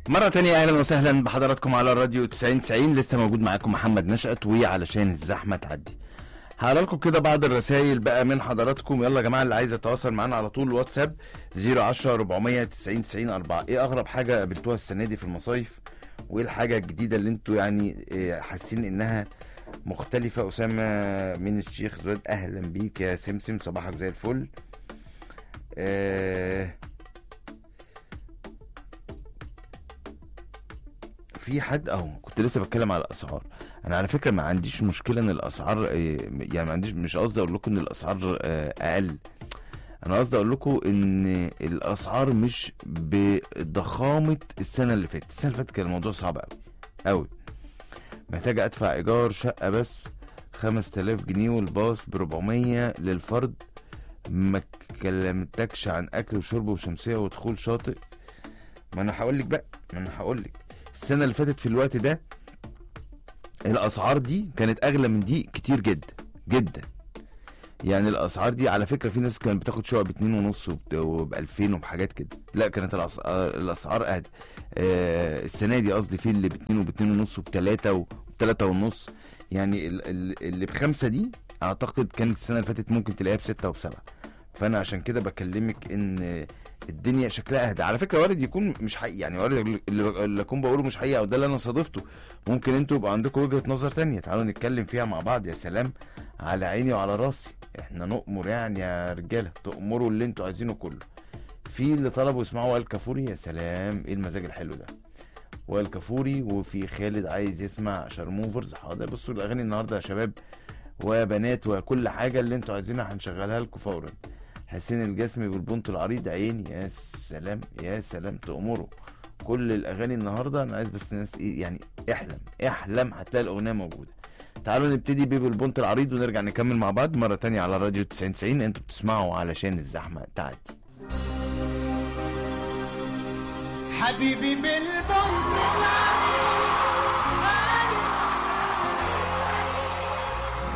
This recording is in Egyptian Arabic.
مرة تانية أهلا وسهلا بحضراتكم على الراديو 90 90 لسه موجود معاكم محمد نشأت وعلشان الزحمة تعدي هقرا لكم كده بعض الرسائل بقى من حضراتكم يلا يا جماعة اللي عايز يتواصل معانا على طول واتساب 010 490 90 4 ايه أغرب حاجة قابلتوها السنة دي في المصايف وايه الحاجة الجديدة اللي انتوا يعني إيه، حاسين انها مختلفة أسامة من الشيخ زويد أهلا بيك يا سمسم صباحك زي الفل آه في حد اهو كنت لسه بتكلم على الاسعار انا على فكره ما عنديش مشكله ان الاسعار آه، يعني ما عنديش مش قصدي اقول لكم ان الاسعار آه، اقل انا قصدي اقول لكم ان الاسعار مش بضخامه السنه اللي فاتت السنه اللي فاتت كان الموضوع صعب قوي قوي محتاج ادفع ايجار شقه بس 5000 جنيه والباص ب 400 للفرد ما كلمتكش عن اكل وشرب وشمسيه ودخول شاطئ ما انا هقول لك بقى ما انا هقول لك السنه اللي فاتت في الوقت ده الاسعار دي كانت اغلى من دي كتير جدا جدا يعني الاسعار دي على فكره في ناس كانت بتاخد شقق باتنين ونص وب- وب 2000 وبحاجات كده لا كانت الاسعار الاسعار اهدى آه السنه دي قصدي في اللي باتنين وباتنين ونص وبتلاته وبتلاته ونص يعني ال- ال- اللي بخمسه دي اعتقد كانت السنه اللي فاتت ممكن تلاقيها بسته وبسبعه فانا عشان كده بكلمك ان الدنيا شكلها اهدى على فكره وارد يكون مش حقيقي يعني وارد اللي اللي اكون بقوله مش حقيقي او ده اللي انا صادفته ممكن انتوا يبقى عندكم وجهه نظر تانية تعالوا نتكلم فيها مع بعض يا سلام على عيني وعلى راسي احنا نؤمر يعني يا رجاله تؤمروا اللي انتوا عايزينه كله في اللي طلبوا يسمعوا وائل كفوري يا سلام ايه المزاج الحلو ده وائل كفوري وفي خالد عايز يسمع شارموفرز حاضر بصوا الاغاني النهارده يا شباب وبنات وكل حاجه اللي انتوا عايزينها هنشغلها لكم فورا حسين الجسمي بالبنط العريض عيني يا سلام يا سلام تأمروا كل الاغاني النهارده انا عايز بس الناس ايه يعني احلم احلم هتلاقي الاغنيه موجوده تعالوا نبتدي بيه بالبنط العريض ونرجع نكمل مع بعض مره تانية على راديو 90 90 انتوا بتسمعوا علشان الزحمه تعدي حبيبي بالبنت